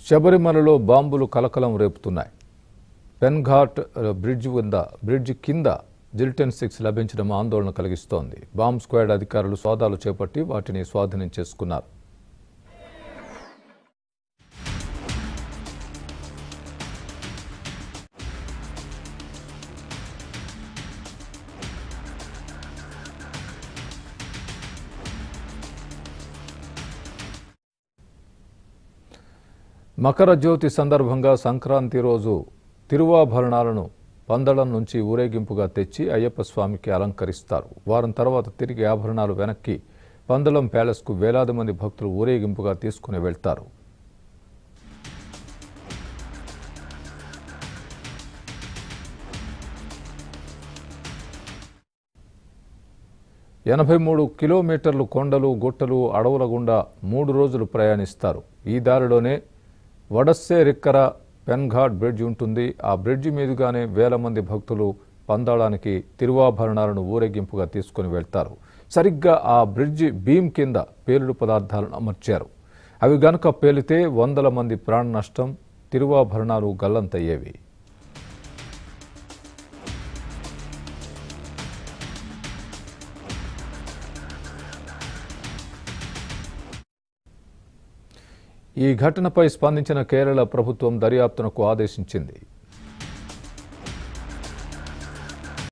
శబరిమలలో బాంబులు కలకలం రేపుతున్నాయి పెన్ఘాట్ బ్రిడ్జ్ వద్ద బ్రిడ్జ్ కింద జిల్టెన్ సిక్స్ లభించడం ఆందోళన కలిగిస్తోంది బాంబ్ స్క్వాడ్ అధికారులు సోదాలు చేపట్టి వాటిని స్వాధీనం చేసుకున్నారు మకర జ్యోతి సందర్భంగా సంక్రాంతి రోజు తిరువాభరణాలను పందളം నుంచి ఊరేగింపుగా తెచ్చి అయ్యప్ప స్వామికి అలంకరిస్తారు వారం తర్వాత తిరిగి ఆభరణాలు వెనక్కి పందలం ప్యాలెస్కు వేలాది మంది భక్తులు ఊరేగింపుగా తీసుకుని వెళ్తారు ఎనభై మూడు కిలోమీటర్లు కొండలు గుట్టలు అడవుల గుండా మూడు రోజులు ప్రయాణిస్తారు ఈ దారిలోనే వడస్సే రిక్కర పెన్ఘాట్ బ్రిడ్జ్ ఉంటుంది ఆ బ్రిడ్జి మీదుగానే వేల మంది భక్తులు పందాళానికి తిరువాభరణాలను ఊరేగింపుగా తీసుకుని వెళ్తారు సరిగ్గా ఆ బ్రిడ్జి బీమ్ కింద పేలుడు పదార్థాలను అమర్చారు అవి గనుక పేలితే వందల మంది ప్రాణ నష్టం తిరువాభరణాలు గల్లంతయ్యేవి ఈ ఘటనపై స్పందించిన కేరళ ప్రభుత్వం దర్యాప్తునకు ఆదేశించింది